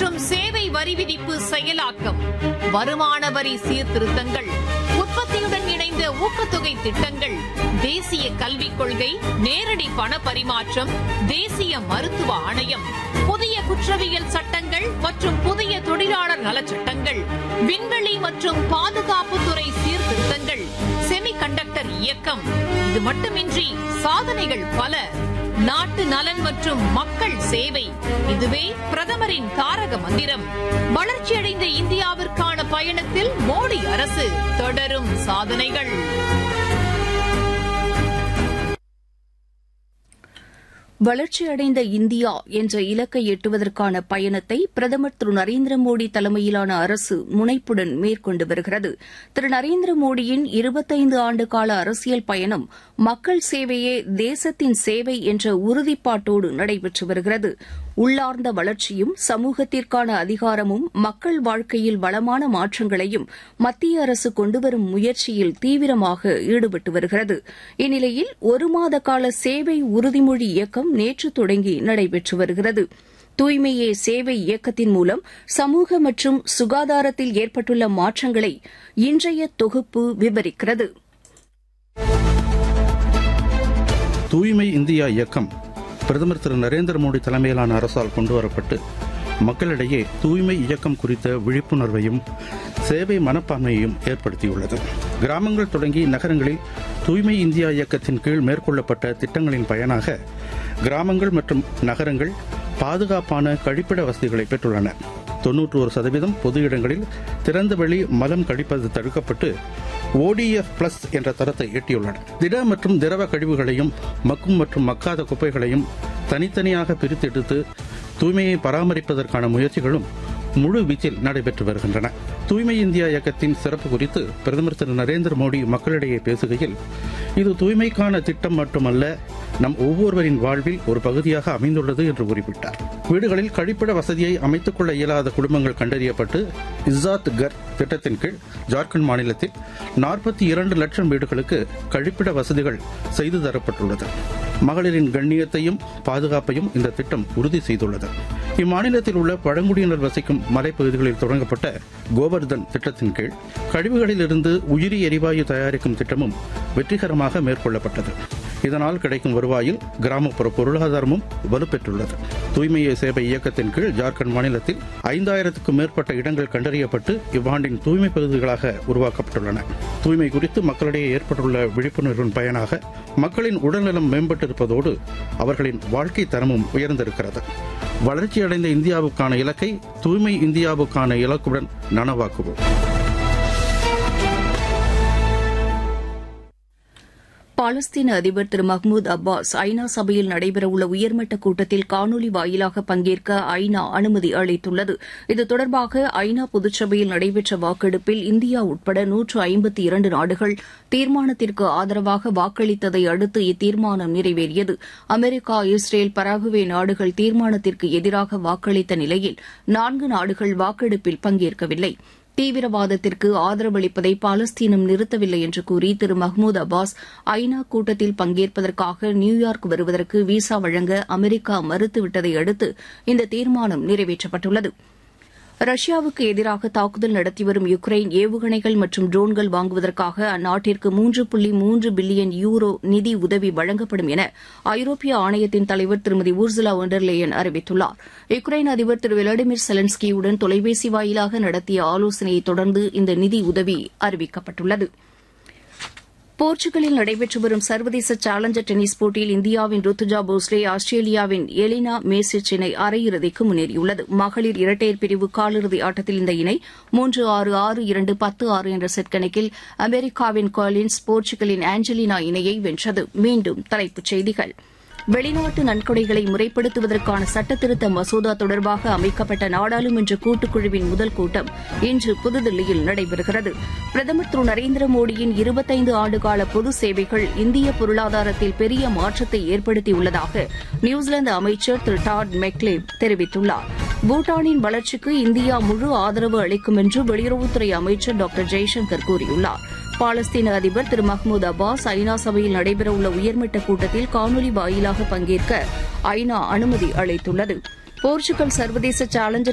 மற்றும் சேவை வரி விதிப்பு செயலாக்கம் வருமான வரி சீர்திருத்தங்கள் உற்பத்தியுடன் இணைந்த ஊக்கத்தொகை திட்டங்கள் தேசிய கல்விக் கொள்கை நேரடி பண பரிமாற்றம் தேசிய மருத்துவ ஆணையம் புதிய குற்றவியல் சட்டங்கள் மற்றும் புதிய தொழிலாளர் நலச்சட்டங்கள் விண்வெளி மற்றும் பாதுகாப்புத்துறை சீர்திருத்தங்கள் செமிகண்டக்டர் இயக்கம் இது மட்டுமின்றி சாதனைகள் பல நாட்டு நலன் மற்றும் மக்கள் சேவை இதுவே பிரதமரின் தாரக மந்திரம் வளர்ச்சியடைந்த இந்தியாவிற்கான பயணத்தில் மோடி அரசு தொடரும் சாதனைகள் வளர்ச்சியடைந்த இந்தியா என்ற இலக்கை எட்டுவதற்கான பயணத்தை பிரதமர் திரு நரேந்திர மோடி தலைமையிலான அரசு முனைப்புடன் மேற்கொண்டு வருகிறது திரு நரேந்திர மோடியின் இருபத்தைந்து ஆண்டு கால அரசியல் பயணம் மக்கள் சேவையே தேசத்தின் சேவை என்ற உறுதிப்பாட்டோடு நடைபெற்று வருகிறது உள்ளார்ந்த வளர்ச்சியும் சமூகத்திற்கான அதிகாரமும் மக்கள் வாழ்க்கையில் வளமான மாற்றங்களையும் மத்திய அரசு கொண்டுவரும் முயற்சியில் தீவிரமாக ஈடுபட்டு வருகிறது இந்நிலையில் ஒரு மாத கால சேவை உறுதிமொழி இயக்கம் நேற்று தொடங்கி நடைபெற்று வருகிறது தூய்மையே சேவை இயக்கத்தின் மூலம் சமூக மற்றும் சுகாதாரத்தில் ஏற்பட்டுள்ள மாற்றங்களை இன்றைய தொகுப்பு விவரிக்கிறது தூய்மை இந்தியா இயக்கம் பிரதமர் திரு நரேந்திர மோடி தலைமையிலான அரசால் கொண்டுவரப்பட்டு மக்களிடையே தூய்மை இயக்கம் குறித்த விழிப்புணர்வையும் சேவை மனப்பான்மையையும் ஏற்படுத்தியுள்ளது கிராமங்கள் தொடங்கி நகரங்களில் தூய்மை இந்தியா இயக்கத்தின் கீழ் மேற்கொள்ளப்பட்ட திட்டங்களின் பயனாக கிராமங்கள் மற்றும் நகரங்கள் பாதுகாப்பான கழிப்பிட வசதிகளை பெற்றுள்ளன தொன்னூற்று ஒரு சதவீதம் பொது இடங்களில் திறந்தவெளி மலம் கழிப்பது தடுக்கப்பட்டு ஓடிஎஃப் பிளஸ் என்ற தரத்தை எட்டியுள்ளன திட மற்றும் திரவ கழிவுகளையும் மக்கும் மற்றும் மக்காத குப்பைகளையும் தனித்தனியாக பிரித்தெடுத்து தூய்மையை பராமரிப்பதற்கான முயற்சிகளும் முழு வீச்சில் நடைபெற்று வருகின்றன தூய்மை இந்தியா இயக்கத்தின் சிறப்பு குறித்து பிரதமர் திரு நரேந்திர மோடி மக்களிடையே பேசுகையில் இது தூய்மைக்கான திட்டம் மட்டுமல்ல நம் ஒவ்வொருவரின் வாழ்வில் ஒரு பகுதியாக அமைந்துள்ளது என்று குறிப்பிட்டார் வீடுகளில் கழிப்பிட வசதியை அமைத்துக் கொள்ள இயலாத குடும்பங்கள் கண்டறியப்பட்டு இஸ்ஸாத் கர் திட்டத்தின் கீழ் ஜார்க்கண்ட் மாநிலத்தில் நாற்பத்தி இரண்டு லட்சம் வீடுகளுக்கு கழிப்பிட வசதிகள் செய்து தரப்பட்டுள்ளது மகளிரின் கண்ணியத்தையும் பாதுகாப்பையும் இந்த திட்டம் உறுதி செய்துள்ளது இம்மாநிலத்தில் உள்ள பழங்குடியினர் வசிக்கும் மலைப்பகுதிகளில் தொடங்கப்பட்ட கோவர்தன் திட்டத்தின் கீழ் கழிவுகளில் இருந்து உயிரி எரிவாயு தயாரிக்கும் திட்டமும் வெற்றிகரமாக மேற்கொள்ளப்பட்டது இதனால் கிடைக்கும் வருவாயில் கிராமப்புற பொருளாதாரமும் வலுப்பெற்றுள்ளது தூய்மையை சேவை இயக்கத்தின் கீழ் ஜார்க்கண்ட் மாநிலத்தில் ஐந்தாயிரத்துக்கும் மேற்பட்ட இடங்கள் கண்டறியப்பட்டு இவ்வாண்டின் தூய்மை பகுதிகளாக உருவாக்கப்பட்டுள்ளன தூய்மை குறித்து மக்களிடையே ஏற்பட்டுள்ள விழிப்புணர்வின் பயனாக மக்களின் உடல்நலம் மேம்பட்டிருப்பதோடு அவர்களின் வாழ்க்கை தரமும் உயர்ந்திருக்கிறது வளர்ச்சியடைந்த இந்தியாவுக்கான இலக்கை தூய்மை இந்தியாவுக்கான இலக்குடன் நனவாக்குவோம் பாலஸ்தீன அதிபர் திரு மஹ்மூத் அப்பாஸ் ஐநா சபையில் நடைபெறவுள்ள உயர்மட்ட கூட்டத்தில் காணொலி வாயிலாக பங்கேற்க ஐநா அனுமதி அளித்துள்ளது இது தொடர்பாக ஐநா பொதுச்சபையில் நடைபெற்ற வாக்கெடுப்பில் இந்தியா உட்பட நூற்று ஐம்பத்தி இரண்டு நாடுகள் தீர்மானத்திற்கு ஆதரவாக வாக்களித்ததை அடுத்து இத்தீர்மானம் நிறைவேறியது அமெரிக்கா இஸ்ரேல் பராகுவே நாடுகள் தீர்மானத்திற்கு எதிராக வாக்களித்த நிலையில் நான்கு நாடுகள் வாக்கெடுப்பில் பங்கேற்கவில்லை தீவிரவாதத்திற்கு ஆதரவளிப்பதை பாலஸ்தீனம் நிறுத்தவில்லை என்று கூறி திரு மஹ்மூத் அப்பாஸ் ஐநா கூட்டத்தில் பங்கேற்பதற்காக நியூயார்க் வருவதற்கு விசா வழங்க அமெரிக்கா மறுத்துவிட்டதை அடுத்து இந்த தீர்மானம் நிறைவேற்றப்பட்டுள்ளது ரஷ்யாவுக்கு எதிராக தாக்குதல் நடத்தி வரும் யுக்ரைன் ஏவுகணைகள் மற்றும் ட்ரோன்கள் வாங்குவதற்காக அந்நாட்டிற்கு மூன்று புள்ளி மூன்று பில்லியன் யூரோ நிதி உதவி வழங்கப்படும் என ஐரோப்பிய ஆணையத்தின் தலைவர் திருமதி ஊர்சுலா ஒண்டர்லேயன் அறிவித்துள்ளார் யுக்ரைன் அதிபர் திரு விளாடிமிர் செலன்ஸ்கியுடன் தொலைபேசி வாயிலாக நடத்திய ஆலோசனையை தொடர்ந்து இந்த நிதி உதவி அறிவிக்கப்பட்டுள்ளது போர்ச்சுகலில் நடைபெற்று வரும் சர்வதேச சேலஞ்சர் டென்னிஸ் போட்டியில் இந்தியாவின் ருத்துஜா போஸ்லே ஆஸ்திரேலியாவின் எலினா மேசிச் இணை அரையிறுதிக்கு முன்னேறியுள்ளது மகளிர் இரட்டையர் பிரிவு காலிறுதி ஆட்டத்தில் இந்த இணை மூன்று ஆறு ஆறு இரண்டு பத்து ஆறு என்ற செட் கணக்கில் அமெரிக்காவின் காலின்ஸ் போர்ச்சுகலின் ஆஞ்சலினா இணையை வென்றது மீண்டும் தலைப்புச் செய்திகள் வெளிநாட்டு நன்கொடைகளை முறைப்படுத்துவதற்கான சட்டத்திருத்த மசோதா தொடர்பாக அமைக்கப்பட்ட நாடாளுமன்ற கூட்டுக்குழுவின் முதல் கூட்டம் இன்று புதுதில்லியில் நடைபெறுகிறது பிரதமர் திரு நரேந்திர மோடியின் இருபத்தைந்து ஆண்டுகால பொது சேவைகள் இந்திய பொருளாதாரத்தில் பெரிய மாற்றத்தை ஏற்படுத்தியுள்ளதாக நியூசிலாந்து அமைச்சர் திரு டாட் மெக்லேவ் தெரிவித்துள்ளார் பூட்டானின் வளர்ச்சிக்கு இந்தியா முழு ஆதரவு அளிக்கும் என்று வெளியுறவுத்துறை அமைச்சர் டாக்டர் ஜெய்சங்கர் கூறியுள்ளார் பாலஸ்தீன அதிபர் திரு மஹ்மூத் அப்பாஸ் ஐநா சபையில் நடைபெறவுள்ள உயர்மட்ட கூட்டத்தில் காணொலி வாயிலாக பங்கேற்க ஐநா அனுமதி அளித்துள்ளது போர்ச்சுகல் சர்வதேச சேலஞ்சர்